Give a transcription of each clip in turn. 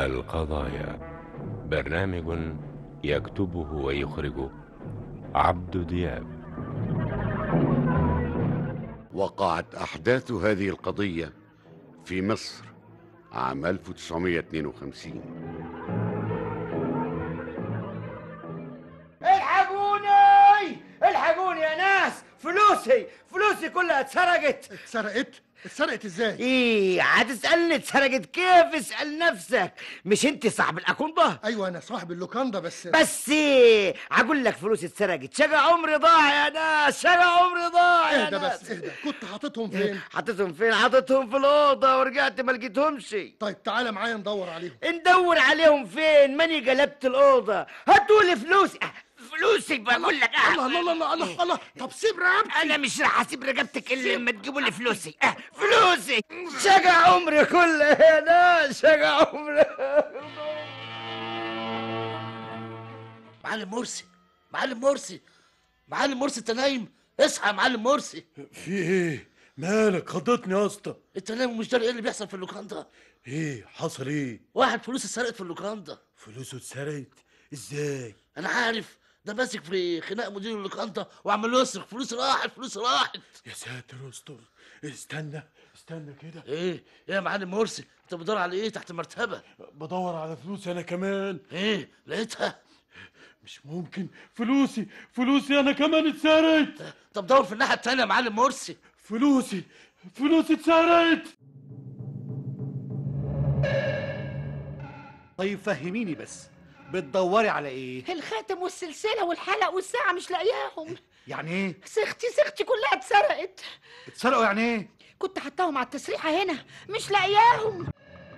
القضايا برنامج يكتبه ويخرجه عبد دياب وقعت أحداث هذه القضية في مصر عام 1952 الحقوني الحقوني يا ناس فلوسي فلوسي كلها اتسرقت اتسرقت اتسرقت ازاي ايه هتسالني اتسرقت كيف اسال نفسك مش انت صاحب الاكونده ايوه انا صاحب اللوكاندا بس بس ايه هقول لك فلوسي اتسرقت شقى عمري ضاع يا ناس شقى عمري ضاع يا اهدى ناس بس اهدى كنت حاططهم فين حطيتهم فين حطيتهم في الاوضه ورجعت ما لقيتهمش طيب تعالى معايا ندور عليهم ندور عليهم فين ماني قلبت الاوضه هاتولي فلوسي أه، فلوسي بقول لك أه. الله الله الله الله الله طب سيب رقبتي انا مش راح اسيب رقبتك الا لما تجيبوا لي فلوسي أه فلوسي شقى عمري كله يا ناس شقى عمري معلم مرسي معلم مرسي معلم مرسي انت نايم اصحى يا معلم مرسي في ايه مالك خضتني يا اسطى انت نايم ومش داري ايه اللي بيحصل في اللوكاندا ايه حصل ايه واحد فلوس اتسرقت في اللوكاندا فلوسه اتسرقت ازاي انا عارف ده ماسك في خناق مدير اللوكاندا وعمال له يصرخ فلوس راحت فلوس راحت يا ساتر استر استنى استنى كده ايه ايه يا معلم مرسي انت بتدور على ايه تحت المرتبه بدور على فلوسي انا كمان ايه لقيتها مش ممكن فلوسي فلوسي انا كمان اتسرقت طب دور في الناحيه التانيه يا معلم مرسي فلوسي فلوسي اتسرقت طيب فهميني بس بتدوري على ايه الخاتم والسلسلة والحلق والساعة مش لاقياهم يعني ايه سختي سختي كلها اتسرقت اتسرقوا يعني ايه كنت حطاهم على التسريحة هنا مش لاقياهم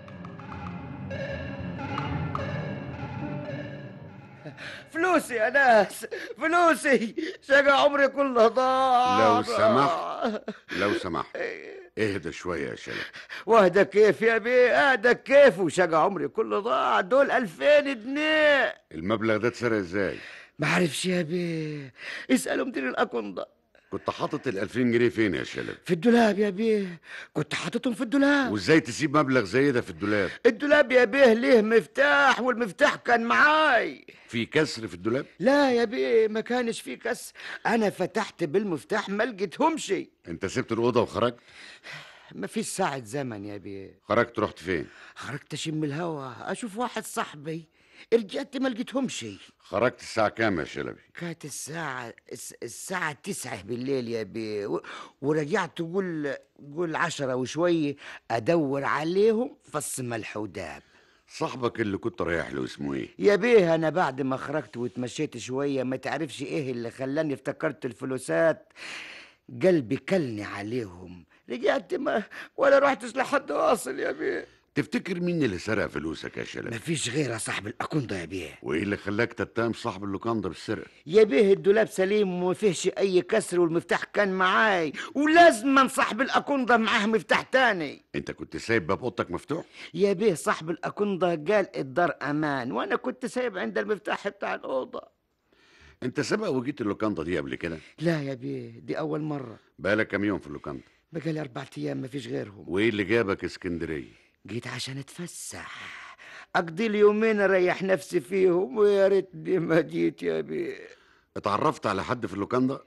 فلوسي يا ناس فلوسي شقى عمري كله ضاع لو سمحت لو سمحت اهدى شوية يا شلبي واهدى كيف يا بيه اهدى كيف وشقى عمري كله ضاع دول ألفين جنيه المبلغ ده اتسرق ازاي ما عرفش يا بيه اسألوا مدير الأكوندا كنت حاطط ال 2000 جنيه فين يا شلبي في الدولاب يا بيه كنت حاططهم في الدولاب وازاي تسيب مبلغ زي ده في الدولاب الدولاب يا بيه ليه مفتاح والمفتاح كان معاي في كسر في الدولاب لا يا بيه ما كانش في كس انا فتحت بالمفتاح ما لقيتهمش انت سبت الاوضه وخرجت ما فيش ساعة زمن يا بيه خرجت رحت فين خرجت اشم الهوا اشوف واحد صاحبي رجعت ما لقيتهمش خرجت الساعه كام يا شلبي كانت الساعة الس- الساعة تسعة بالليل يا بيه و- ورجعت قول قول عشرة وشوية أدور عليهم فص ملح وداب صاحبك اللي كنت رايح له اسمه ايه يا بيه أنا بعد ما خرجت واتمشيت شوية ما تعرفش إيه اللي خلاني افتكرت الفلوسات قلبي كلني عليهم رجعت ما ولا رحتش لحد واصل يا بيه تفتكر مين اللي سرق فلوسك يا شلبي مفيش غير صاحب الأكوندا يا بيه وايه اللي خلاك تتهم صاحب اللوكاندا بالسرقه يا بيه الدولاب سليم وما فيهش اي كسر والمفتاح كان معاي ولازما صاحب الاكوندا معاه مفتاح تاني انت كنت سايب باب اوضتك مفتوح يا بيه صاحب الاكوندا قال الدار امان وانا كنت سايب عند المفتاح بتاع الاوضه انت سبق وجيت اللوكاندا دي قبل كده لا يا بيه دي اول مره بقالك كام يوم في اللوكاندا بقالي اربع ايام مفيش غيرهم وايه اللي جابك اسكندريه جيت عشان اتفسح اقضي لي يومين اريح نفسي فيهم ويا ريتني ما جيت يا بيه اتعرفت على حد في اللوكاندا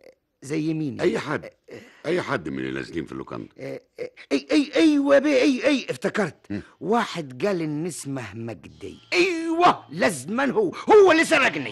زي مين اي حد اي حد من اللي نازلين في اللوكاندا اي اي اي ايوه بيه اي اي افتكرت واحد قال ان اسمه مجدي ايوه لازما هو هو اللي سرقني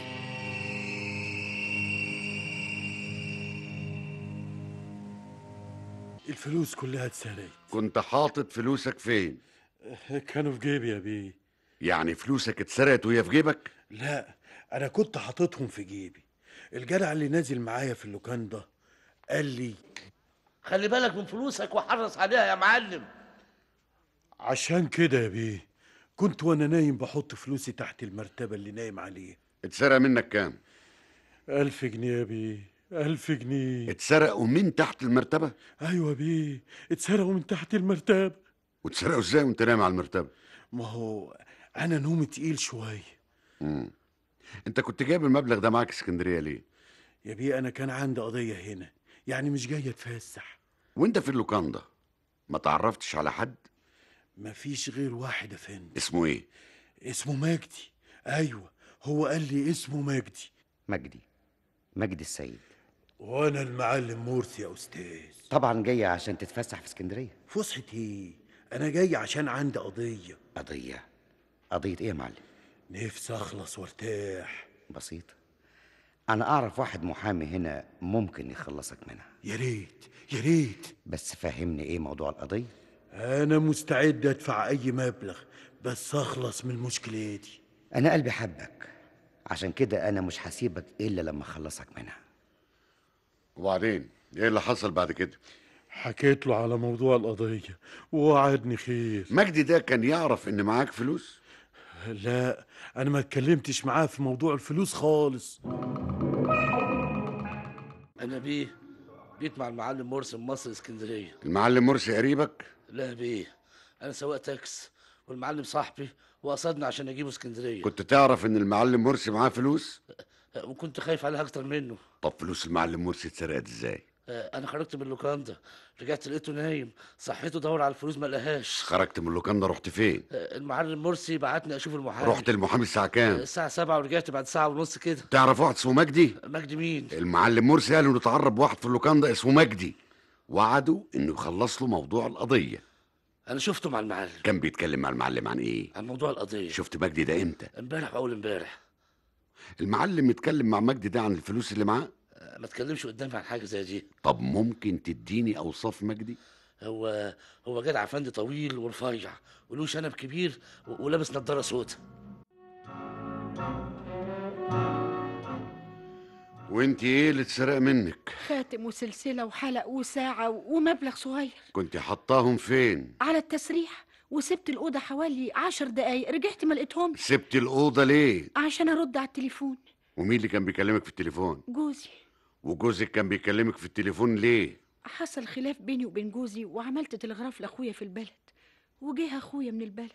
الفلوس كلها اتسرقت كنت حاطط فلوسك فين كانوا في جيبي يا بيه يعني فلوسك اتسرقت وهي في جيبك لا انا كنت حاططهم في جيبي الجدع اللي نازل معايا في اللوكاندا قال لي خلي بالك من فلوسك وحرص عليها يا معلم عشان كده يا بيه كنت وانا نايم بحط فلوسي تحت المرتبة اللي نايم عليها اتسرق منك كام ألف جنيه يا بيه ألف جنيه اتسرقوا من تحت المرتبه أيوة يا بيه اتسرقوا من تحت المرتبة واتسرقوا ازاي وانت نايم على المرتبه ما هو أنا نومي تقيل شوية مم. انت كنت جايب المبلغ ده معاك اسكندريه ليه يا بيه أنا كان عندي قضية هنا يعني مش جاي أتفسح وانت في اللوكاندا ما تعرفتش على حد مفيش غير واحد يا فندم اسمه ايه اسمه مجدي ايوه هو قال لي اسمه مجدي مجدي مجدي السيد وانا المعلم مرسي يا استاذ طبعا جاية عشان تتفسح في اسكندرية فسحة ايه انا جاي عشان عندي قضية قضية قضية ايه يا معلم نفسي اخلص وارتاح بسيط انا اعرف واحد محامي هنا ممكن يخلصك منها يا ريت يا ريت بس فهمني ايه موضوع القضية انا مستعد ادفع اي مبلغ بس اخلص من المشكلة دي انا قلبي حبك عشان كده انا مش هسيبك الا لما اخلصك منها وبعدين ايه اللي حصل بعد كده حكيت له على موضوع القضية ووعدني خير مجدي ده كان يعرف ان معاك فلوس لا انا ما اتكلمتش معاه في موضوع الفلوس خالص انا بيه جيت مع المعلم مرسي من مصر اسكندريه المعلم مرسي قريبك لا بيه انا سواق تاكس والمعلم صاحبي وقصدني عشان اجيبه اسكندريه كنت تعرف ان المعلم مرسي معاه فلوس وكنت خايف عليها اكتر منه طب فلوس المعلم مرسي اتسرقت ازاي آه، انا خرجت من اللوكاندا رجعت لقيته نايم صحيته دور على الفلوس ما لقاهاش خرجت من اللوكاندا رحت فين آه، المعلم مرسي بعتني اشوف المحامي رحت المحامي الساعه كام الساعه سبعة ورجعت بعد ساعه ونص كده تعرف واحد اسمه مجدي مجدي مين المعلم مرسي قال انه اتعرب واحد في اللوكاندا اسمه مجدي وعدوا انه يخلص له موضوع القضيه انا شفته مع المعلم كان بيتكلم مع المعلم عن ايه عن موضوع القضيه شفت مجدي ده امتى امبارح واول امبارح المعلم اتكلم مع مجدي ده عن الفلوس اللي معاه آه، ما تكلمش قدامي عن حاجه زي دي طب ممكن تديني اوصاف مجدي هو هو جدع فندي طويل ورفيع وله شنب كبير و- ولابس نضاره سودا وانت ايه اللي اتسرق منك خاتم وسلسلة وحلق وساعة ومبلغ صغير كنت حطاهم فين على التسريح وسبت الأوضة حوالي عشر دقايق رجعت ما لقيتهمش سبت الاوضه ليه عشان أرد على التليفون ومين اللي كان بيكلمك في التليفون جوزي وجوزك كان بيكلمك في التليفون ليه حصل خلاف بيني وبين جوزي وعملت تلغراف لأخويا في البلد وجه أخويا من البلد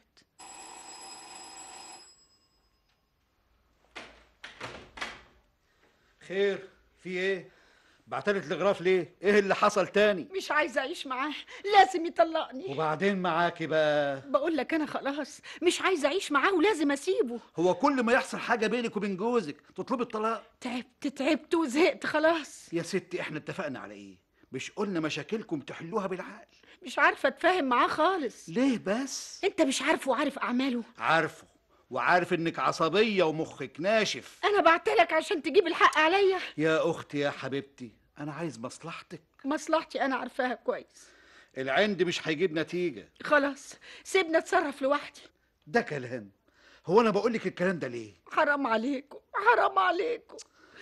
خير في ايه بعتلي تلغراف ليه ايه اللي حصل تاني مش عايزة أعيش معاه لازم يطلقني وبعدين معاكي بقى بقول لك أنا خلاص مش عايزة أعيش معاه ولازم أسيبه هو كل ما يحصل حاجه بينك وبين جوزك تطلبي الطلاق تعبت تعبت وزهقت خلاص يا ستي احنا اتفقنا على ايه مش قلنا مشاكلكم تحلوها بالعقل مش عارفة أتفاهم معاه خالص ليه بس أنت مش عارفه وعارف أعماله عارفه وعارف انك عصبيه ومخك ناشف أنا بعتلك عشان تجيب الحق عليا يا اختي يا حبيبتي انا عايز مصلحتك مصلحتي أنا عارفاها كويس العند مش هيجيب نتيجه خلاص سيبني أتصرف لوحدي ده كلام هو انا بقول لك الكلام ده ليه حرام عليكم حرام عليكم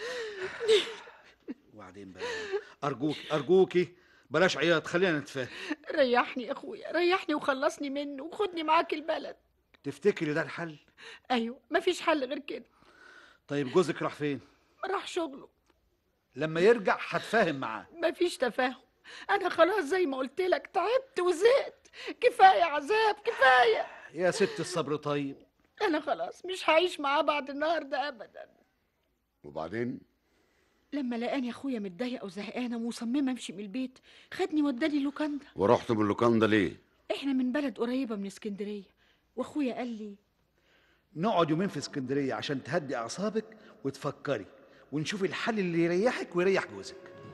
وبعدين بقى ارجوكي ارجوكي بلاش عياط خلينا نتفاهم ريحني يا أخويا ريحني وخلصني منه وخدني معاك البلد تفتكري ده الحل أيوة مفيش حل غير كده طيب جوزك راح فين راح شغله لما يرجع هتفاهم معاه مفيش تفاهم أنا خلاص زي ما قلت لك تعبت وزهقت كفاية عذاب كفاية يا ست الصبر طيب أنا خلاص مش هعيش معاه بعد النهاردة أبدا وبعدين لما لقاني أخويا متضايقة وزهقانة ومصممة أمشي من البيت خدني وداني لوكاندا ورحت من اللوكاندا ليه إحنا من بلد قريبة من اسكندرية وأخويا قال لي نقعد يومين في اسكندريه عشان تهدي اعصابك وتفكري ونشوف الحل اللي يريحك ويريح جوزك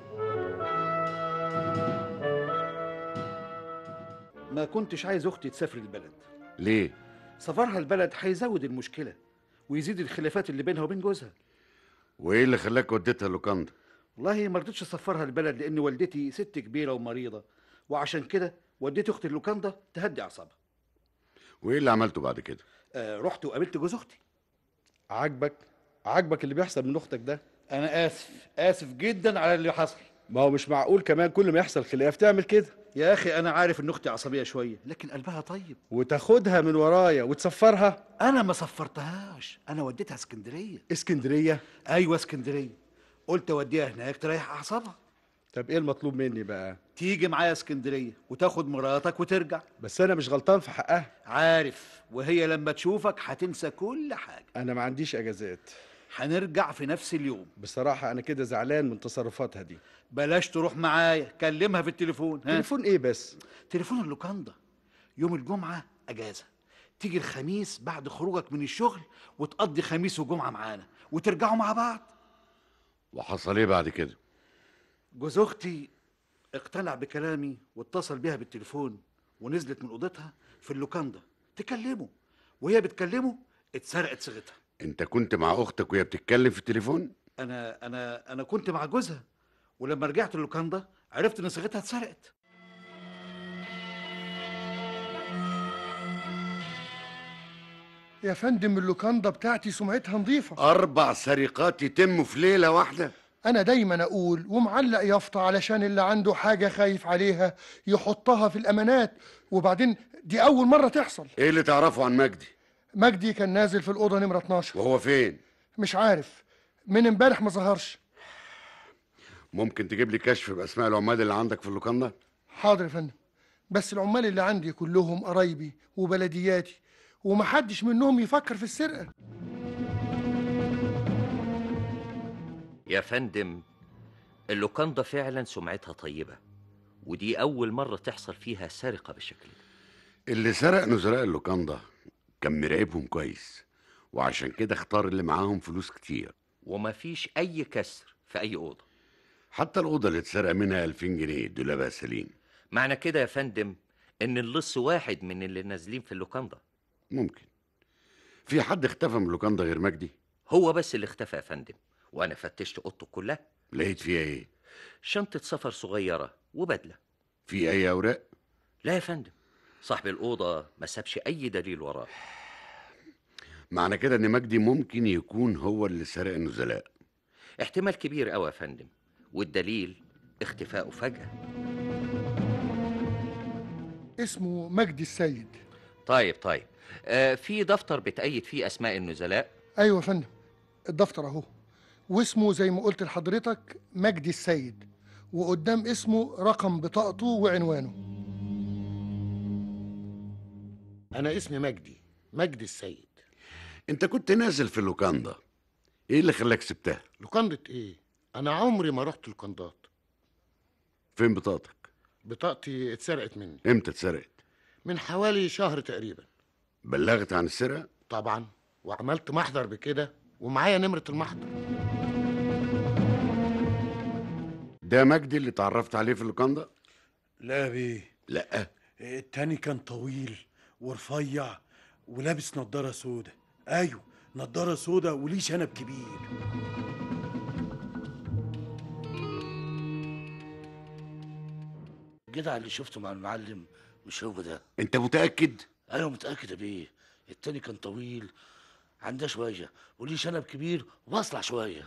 ما كنتش عايز اختي تسافر البلد ليه سفرها البلد هيزود المشكله ويزيد الخلافات اللي بينها وبين جوزها وايه اللي خلاك وديتها اللوكاندا والله ما رضيتش اسفرها البلد لان والدتي ست كبيره ومريضه وعشان كده وديت اختي اللوكاندا تهدي اعصابها وايه اللي عملته بعد كده آه رحت وقابلت جوز اختي عاجبك عاجبك اللي بيحصل من اختك ده انا اسف اسف جدا على اللي حصل ما هو مش معقول كمان كل ما يحصل خلاف تعمل كده يا اخي انا عارف ان اختي عصبيه شويه لكن قلبها طيب وتاخدها من ورايا وتسفرها انا ما سفرتهاش انا وديتها اسكندريه اسكندريه ايوه اسكندريه قلت اوديها هناك تريح اعصابها طب ايه المطلوب مني بقى تيجي معايا اسكندريه وتاخد مراتك وترجع بس انا مش غلطان في حقها عارف وهي لما تشوفك هتنسى كل حاجه انا ما عنديش اجازات هنرجع في نفس اليوم بصراحه انا كده زعلان من تصرفاتها دي بلاش تروح معايا كلمها في التليفون ها؟ تليفون ايه بس تليفون اللوكاندا يوم الجمعه اجازه تيجي الخميس بعد خروجك من الشغل وتقضي خميس وجمعه معانا وترجعوا مع بعض وحصل ايه بعد كده جوز اختي اقتنع بكلامي واتصل بيها بالتليفون ونزلت من اوضتها في اللوكاندا تكلمه وهي بتكلمه اتسرقت صيغتها انت كنت مع اختك وهي بتتكلم في التليفون انا انا انا كنت مع جوزها ولما رجعت اللوكاندا عرفت ان صيغتها اتسرقت يا فندم اللوكاندا بتاعتي سمعتها نظيفة اربع سرقات يتموا في ليله واحده أنا دايما أقول ومعلق يافطة علشان اللي عنده حاجة خايف عليها يحطها في الأمانات وبعدين دي أول مرة تحصل ايه اللي تعرفه عن مجدي مجدي كان نازل في الأوضة نمرة 12 وهو فين مش عارف من امبارح ما ظهرش ممكن تجيب لي كشف باسماء العمال اللي عندك في اللوكاندا حاضر يا فندم بس العمال اللي عندي كلهم قرايبي وبلدياتي ومحدش منهم يفكر في السرقة يا فندم اللوكاندا فعلا سمعتها طيبة ودي أول مرة تحصل فيها سرقة بالشكل ده اللي سرق نزلاء اللوكاندا كان مراقبهم كويس وعشان كده اختار اللي معاهم فلوس كتير وما فيش أي كسر في أي أوضة حتى الأوضة اللي اتسرق منها 2000 جنيه دولابها سليم معنى كده يا فندم إن اللص واحد من اللي نازلين في اللوكاندا ممكن في حد اختفى من اللوكاندا غير مجدي هو بس اللي اختفى يا فندم وأنا فتشت أوضته كلها لقيت فيها ايه شنطة سفر صغيرة وبدلة في اي اوراق لا يا فندم صاحب الأوضة ما سابش أي دليل وراه معنى كده ان مجدي ممكن يكون هو اللي سرق النزلاء احتمال كبير أوي يا فندم والدليل اختفائه فجأة اسمه مجدي السيد طيب طيب آه في دفتر بتأيد فيه أسماء النزلاء أيوة يا فندم الدفتر أهو واسمه زي ما قلت لحضرتك مجدي السيد وقدام اسمه رقم بطاقته وعنوانه انا اسمي مجدي مجدي السيد انت كنت نازل في اللوكاندا ايه اللي خلاك سبتها لوكندة ايه انا عمري ما رحت لوكندات فين بطاقتك بطاقتي اتسرقت مني امتى اتسرقت من حوالي شهر تقريبا بلغت عن السرقه طبعا وعملت محضر بكده ومعايا نمرة المحضر ده مجدي اللي اتعرفت عليه في اللوكاندا لا بيه لا التاني كان طويل ورفيع ولابس نضارة سودا ايوه نضارة سودا وليه شنب كبير الجدع اللي شفته مع المعلم مش هو ده انت متاكد ايوه متاكد يا بيه التاني كان طويل عنده شويه وليه شنب كبير واصلع شويه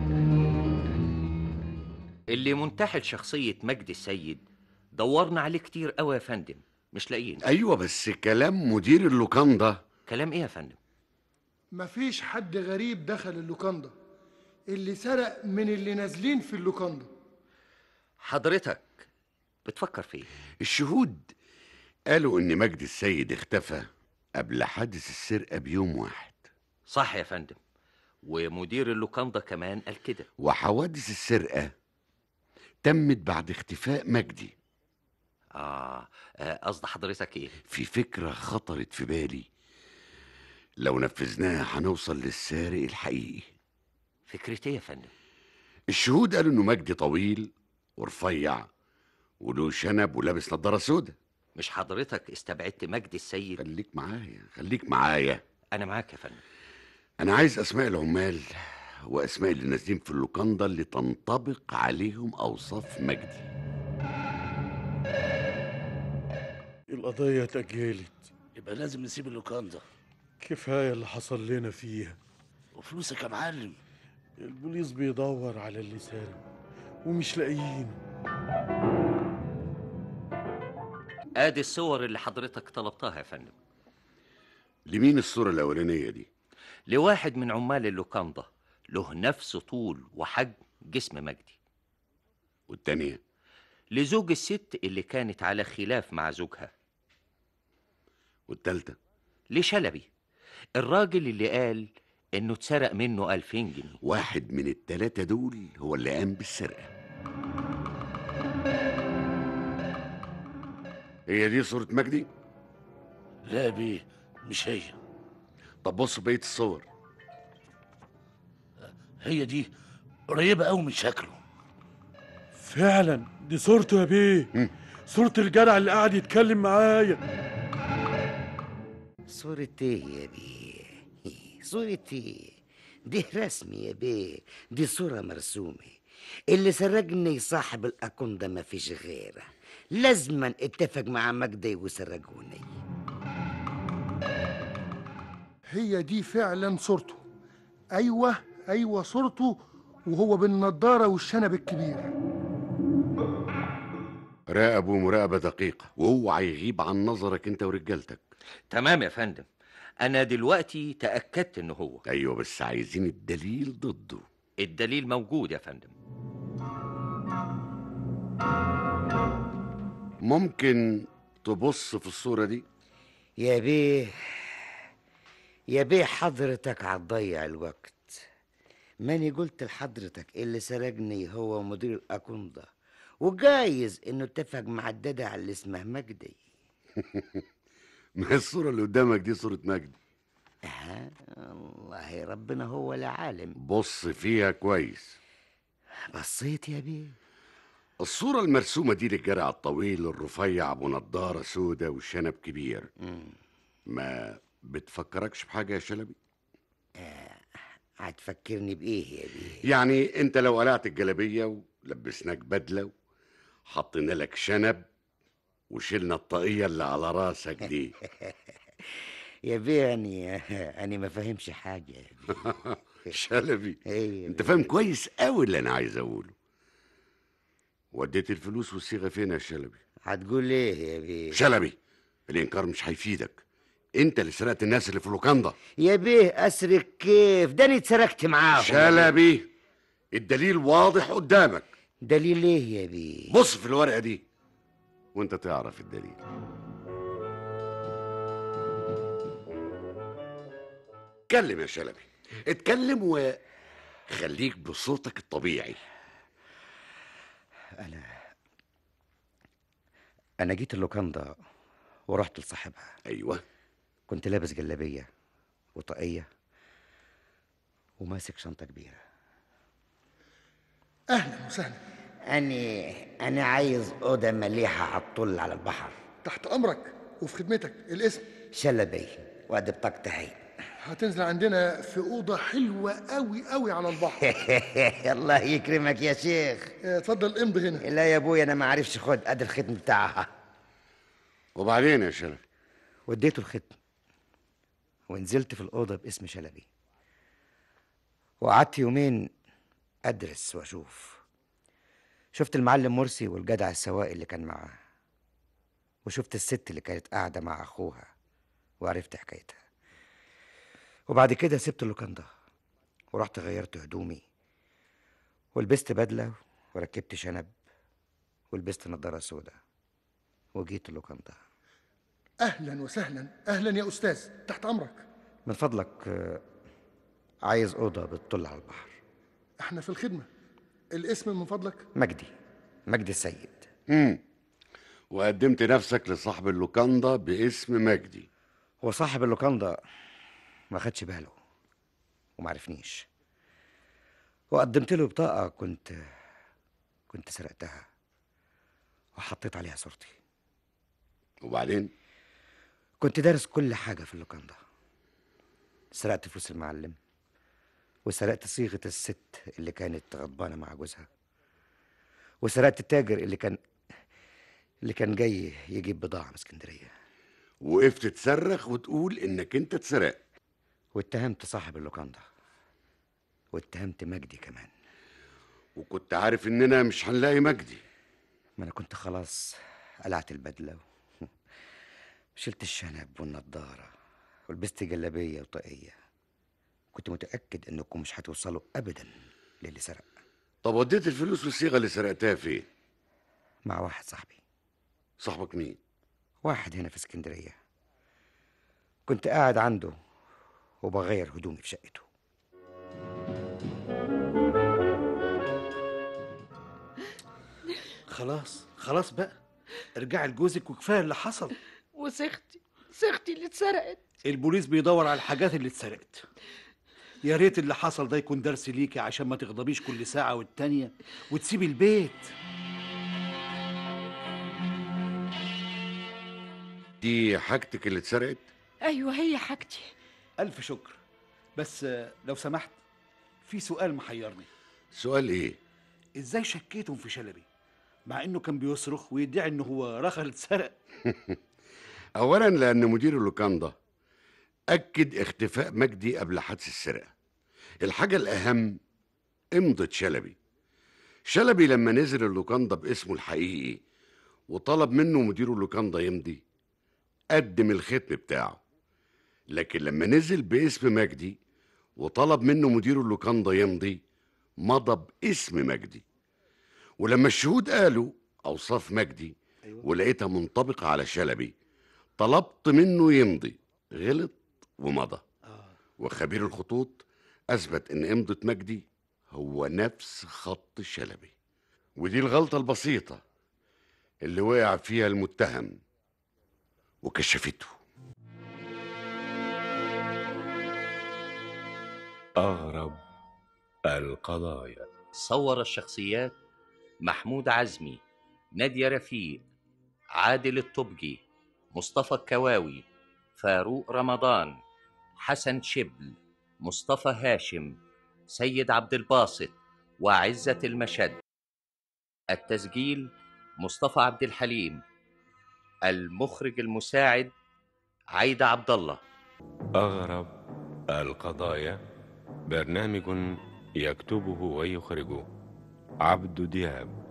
اللي منتحل شخصية مجدي السيد دورنا عليه كتير قوي يا فندم مش لاقيين ايوه بس كلام مدير اللوكاندا كلام ايه يا فندم مفيش حد غريب دخل اللوكاندا اللي سرق من اللي نازلين في اللوكاندا حضرتك بتفكر في ايه الشهود قالوا ان مجدي السيد اختفى قبل حادث السرقه بيوم واحد صح يا فندم ومدير اللوكاندا كمان قال كده وحوادث السرقه تمت بعد اختفاء مجدي اه آه، قصد حضرتك ايه في فكره خطرت في بالي لو نفذناها هنوصل للسارق الحقيقي فكرتي يا فندم الشهود قالوا انه مجدي طويل ورفيع وله شنب ولابس نضاره سودا مش حضرتك استبعدت مجدي السيد خليك معايا خليك معايا انا معاك يا فندم انا عايز اسماء العمال واسماء اللي نازلين في اللوكاندا اللي تنطبق عليهم اوصاف مجدي القضية اتأجلت يبقى لازم نسيب اللوكاندا كفاية اللي حصل لنا فيها وفلوسك يا معلم البوليس بيدور على اللي سرق ومش لاقيين ادي الصور اللي حضرتك طلبتها يا فندم لمين الصوره الاولانيه دي لواحد من عمال اللوكاندا له نفس طول وحجم جسم مجدي والتانيه لزوج الست اللي كانت على خلاف مع زوجها والتالته لشلبي الراجل اللي قال انه اتسرق منه 2000 جنيه واحد من التلاتة دول هو اللي قام بالسرقة هي دي صورة مجدي؟ لا يا بيه مش هي طب بص بقيه الصور هي دي قريبة أوي من شكله فعلا دي صورته يا بيه صورة الجدع اللي قاعد يتكلم معايا صورة ايه يا بيه صورة ايه دي رسمي يا بيه دي صورة مرسومة اللي سرقني صاحب الأكون ده مفيش غيره لازما اتفق مع مجدي وسرقوني هي دي فعلا صورته ايوه ايوه صورته وهو بالنضاره والشنب الكبير راقبه مراقبه دقيقه وهو هيغيب عن نظرك انت ورجالتك تمام يا فندم انا دلوقتي تاكدت انه هو ايوه بس عايزين الدليل ضده الدليل موجود يا فندم ممكن تبص في الصوره دي يا بيه يا بيه حضرتك هتضيع الوقت ماني قلت لحضرتك اللي سرقني هو مدير الأكون ده وجايز انه اتفق مع الددع اللي اسمه مجدي ما هي الصوره اللي قدامك دي صوره مجدي ها والله ربنا هو العالم بص فيها كويس بصيت يا بيه الصورة المرسومة دي للجرع الطويل الرفيع أبو نضارة سودة وشنب كبير ما بتفكركش بحاجة يا شلبي؟ هتفكرني بإيه يا بيه يعني أنت لو قلعت الجلابية ولبسناك بدلة وحطينا لك شنب وشلنا الطاقية اللي على راسك دي يا بيه أني أني ما فاهمش حاجة يا بيه شلبي إيه أنت فاهم كويس قوي اللي أنا عايز أقوله وديت الفلوس والصيغة فين يا شلبي؟ هتقول إيه يا بيه شلبي الإنكار مش هيفيدك أنت اللي سرقت الناس اللي في اللوكاندا يا بيه أسرق كيف ده أنا اتسرقت معاهم شلبي الدليل واضح قدامك دليل إيه يا بيه بص في الورقة دي وانت تعرف الدليل اتكلم يا شلبي اتكلم وخليك بصوتك الطبيعي أنا أنا جيت اللوكاندا ورحت لصاحبها ايوه كنت لابس جلابية وطاقية وماسك شنطة كبيرة اهلا وسهلا أني أنا عايز أوضة مليحة عالطل على البحر تحت امرك وفي خدمتك الاسم شلبي وأدي بطاقتي هي هتنزل عندنا في اوضه حلوه قوي قوي على البحر الله يكرمك يا شيخ اه، اتفضل امضي هنا لا يا ابويا انا ما عارفش خد ادي الختم بتاعها وبعدين يا شلبي وديته الختم ونزلت في الأوضة باسم شلبي وقعدت يومين أدرس وأشوف شفت المعلم مرسي والجدع السواق اللي كان معاه وشفت الست اللي كانت قاعدة مع أخوها وعرفت حكايتها وبعد كده سبت اللوكاندا ورحت غيرت هدومي ولبست بدلة وركبت شنب ولبست نضارة سودا وجيت اللوكاندا اهلا وسهلا اهلا يا استاذ تحت امرك من فضلك آه، عايز أوضة بتطل على البحر احنا في الخدمه الاسم من فضلك مجدي مجدي السيد امم وقدمت نفسك لصاحب اللوكاندا باسم مجدي هو صاحب اللوكاندا ما خدش باله وما عرفنيش وقدمت له بطاقة كنت كنت سرقتها وحطيت عليها صورتي وبعدين كنت دارس كل حاجة في اللوكاندا سرقت فلوس المعلم وسرقت صيغة الست اللي كانت غضبانة مع جوزها وسرقت التاجر اللي كان اللي كان جاي يجيب بضاعة من اسكندرية وقفت تصرخ وتقول انك انت اتسرقت واتهمت صاحب اللوكاندا واتهمت مجدي كمان وكنت عارف اننا مش هنلاقي مجدي ما انا كنت خلاص قلعت البدله و... شلت الشنب والنضاره ولبست جلابيه وطاقيه كنت متاكد انكم مش هتوصلوا ابدا للي سرق طب وديت الفلوس والصيغه اللي سرقتها فين مع واحد صاحبي صاحبك مين واحد هنا في اسكندريه كنت قاعد عنده وبغير هدومي في شقته خلاص خلاص بقى ارجعي لجوزك وكفايه اللي حصل وسختي صيغتي اللي اتسرقت البوليس بيدور على الحاجات اللي اتسرقت يا ريت اللي حصل ده يكون درس ليكي عشان ما تغضبيش كل ساعة والتانية وتسيبي البيت دي حاجتك اللي اتسرقت ايوه هي حاجتي ألف شكر بس آه، لو سمحت في سؤال محيرني سؤال ايه ازاي شكيتم في شلبي مع انه كان بيصرخ ويدعي انه هو رخل اتسرق اولا لان مدير اللوكاندا اكد اختفاء مجدي قبل حادث السرقه الحاجه الاهم امضة شلبي شلبي لما نزل اللوكاندا باسمه الحقيقي وطلب منه مدير اللوكاندا يمضي قدم الختم بتاعه لكن لما نزل باسم مجدي وطلب منه مدير اللوكاندا يمضي مضى باسم مجدي ولما الشهود قالوا اوصاف مجدي ولقيتها منطبقه على شلبي طلبت منه يمضي غلط ومضى وخبير الخطوط اثبت ان امضه مجدي هو نفس خط شلبي ودي الغلطه البسيطه اللي وقع فيها المتهم وكشفته أغرب القضايا صور الشخصيات محمود عزمي نادية رفيق عادل الطبجي مصطفى الكواوي فاروق رمضان حسن شبل مصطفى هاشم سيد عبد الباسط وعزة المشد التسجيل مصطفى عبد الحليم المخرج المساعد عايدة عبد الله أغرب القضايا برنامج يكتبه ويخرجه عبد دياب